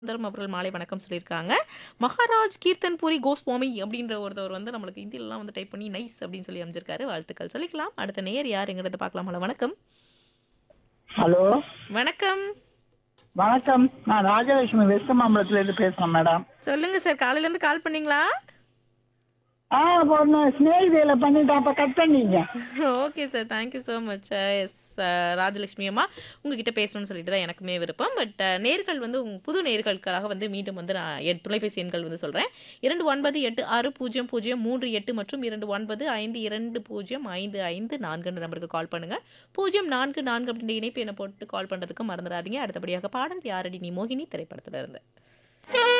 சுந்தரம் அவர்கள் மாலை வணக்கம் சொல்லியிருக்காங்க. மகாராஜ் கீர்த்தன்புரி கோஸ்வாமி அப்படின்ற ஒருத்தவர் வந்து நம்மளுக்கு ஹிந்திலலாம் வந்து டைப் பண்ணி நைஸ் அப்படின்னு சொல்லி அனுப்பிச்சிருக்காரு. வாழ்த்துக்கள் சொல்லிக்கலாம். அடுத்த நேயர் யார் என்கிறத பார்க்கலாம். ஹலோ வணக்கம். ஹலோ வணக்கம். வணக்கம் நான் ராஜலட்சுமி வெஸ்ட் மாம்பலத்துல இருந்து பேசுறேன் மேடம் சொல்லுங்க சார். காலையில இருந்து கால் பண்ணீங்களா? ஆ ஒன்று ஸ்நேகிதியில பண்ணிட்டு அப்ப கட் பண்ணீங்க okay sir. Thank you so much. Yes Rajalakshmi அம்மா உங்ககிட்ட பேசணும்னு சொல்லிட்டு தான் எனக்குமே விருப்பம். பட் நேர்கள் வந்து உங்க புது நேர்களுக்காக வந்து மீண்டும் வந்து நான் என் தொலைபேசி எண்கள் வந்து சொல்றேன். 29860038 மற்றும் 2952055544 நம்பருக்கு கால் பண்ணுங்க. 044 அப்படின்ற இணைப்பு எண்ணை போட்டு கால் பண்றதுக்கு மறந்துடாதீங்க. அடுத்தபடியாக பாடல் யாரடி நீ மோகினி திரைப்படத்துல இருந்து.